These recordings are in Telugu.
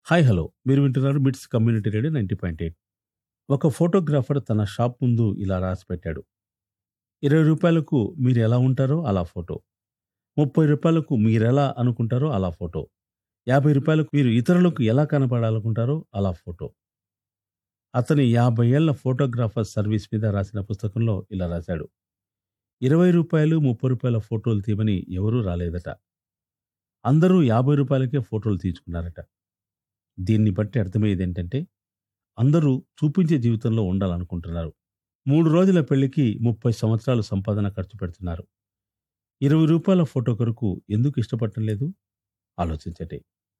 హాయ్ హలో మీరు వింటున్నారు MITS community radio ninety point eight ఒక ఫోటోగ్రాఫర్ తన షాప్ ముందు ఇలా రాసి పెట్టాడు ఇరవై రూపాయలకు మీరు ఎలా ఉంటారో అలా ఫోటో ముప్పై రూపాయలకు మీరు ఎలా అనుకుంటారో అలా ఫోటో యాభై రూపాయలకు మీరు ఇతరులకు ఎలా కనపడాలనుకుంటారో అలా ఫోటో అతని యాభై ఏళ్ల ఫోటోగ్రాఫర్ సర్వీస్ మీద రాసిన పుస్తకంలో ఇలా రాశాడు ఇరవై రూపాయలు ముప్పై రూపాయల ఫోటోలు తీయమని ఎవరూ రాలేదట అందరూ యాభై రూపాయలకే ఫోటోలు తీసుకున్నారట దీన్ని బట్టి అర్థమయ్యేది ఏంటంటే అందరూ చూపించే జీవితంలో ఉండాలనుకుంటున్నారు మూడు రోజుల పెళ్లికి ముప్పై సంవత్సరాలు సంపాదన ఖర్చు పెడుతున్నారు ఇరవై రూపాయల ఫోటో కొరకు ఎందుకు ఇష్టపడటం లేదు ఆలోచించటే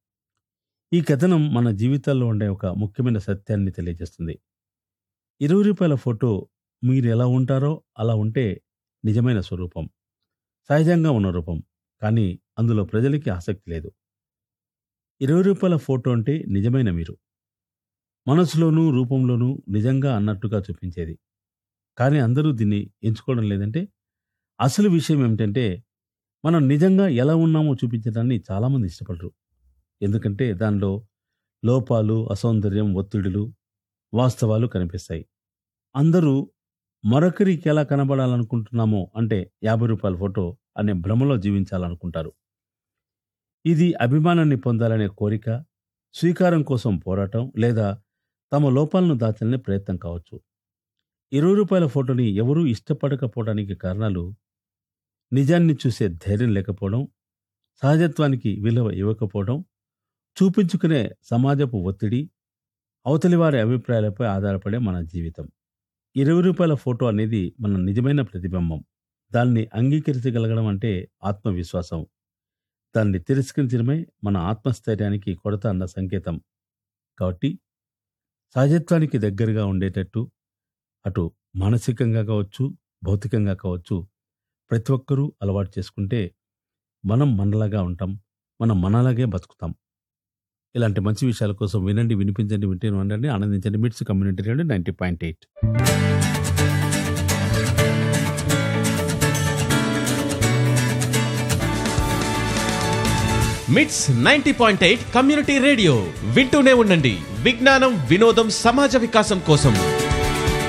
ఈ కథనం మన జీవితాల్లో ఉండే ఒక ముఖ్యమైన సత్యాన్ని తెలియజేస్తుంది ఇరవై రూపాయల ఫోటో మీరు ఎలా ఉంటారో అలా ఉంటే నిజమైన స్వరూపం సహజంగా ఉన్న రూపం కానీ అందులో ప్రజలకి ఆసక్తి లేదు ఇరవై రూపాయల ఫోటో అంటే నిజమైన మీరు మనసులోనూ రూపంలోనూ నిజంగా అన్నట్టుగా చూపించేది కానీ అందరూ దీన్ని ఎంచుకోవడం లేదంటే అసలు విషయం ఏమిటంటే మనం నిజంగా ఎలా ఉన్నామో చూపించడాన్ని చాలామంది ఇష్టపడరు ఎందుకంటే దానిలో లోపాలు అసౌందర్యం ఒత్తిడులు వాస్తవాలు కనిపిస్తాయి అందరూ మరొకరికి ఎలా కనబడాలనుకుంటున్నామో అంటే యాభై రూపాయల ఫోటో అనే భ్రమలో జీవించాలనుకుంటారు ఇది అభిమానాన్ని పొందాలనే కోరిక స్వీకారం కోసం పోరాటం లేదా తమ లోపాలను దాచాలనే ప్రయత్నం కావచ్చు ఇరవై రూపాయల ఫోటోని ఎవరూ ఇష్టపడకపోవడానికి కారణాలు నిజాన్ని చూసే ధైర్యం లేకపోవడం సహజత్వానికి విలువ ఇవ్వకపోవడం చూపించుకునే సమాజపు ఒత్తిడి అవతలి వారి అభిప్రాయాలపై ఆధారపడే మన జీవితం ఇరవై రూపాయల ఫోటో అనేది మన నిజమైన ప్రతిబింబం దాన్ని అంగీకరించగలగడం అంటే ఆత్మవిశ్వాసం దాన్ని తిరస్కరించడమే మన ఆత్మస్థైర్యానికి కొరత అన్న సంకేతం కాబట్టి సహజత్వానికి దగ్గరగా ఉండేటట్టు అటు మానసికంగా కావచ్చు భౌతికంగా కావచ్చు ప్రతి ఒక్కరూ అలవాటు చేసుకుంటే మనం మనలాగా ఉంటాం మనం మనలాగే బతుకుతాం ఇలాంటి మంచి విషయాల కోసం వినండి వినిపించండి వింటే ఉండండి ఆనందించండి MITS community radio ninety point eight MITS ninety point eight community radio వింటూనే ఉండండి విజ్ఞానం వినోదం సమాజ వికాసం కోసం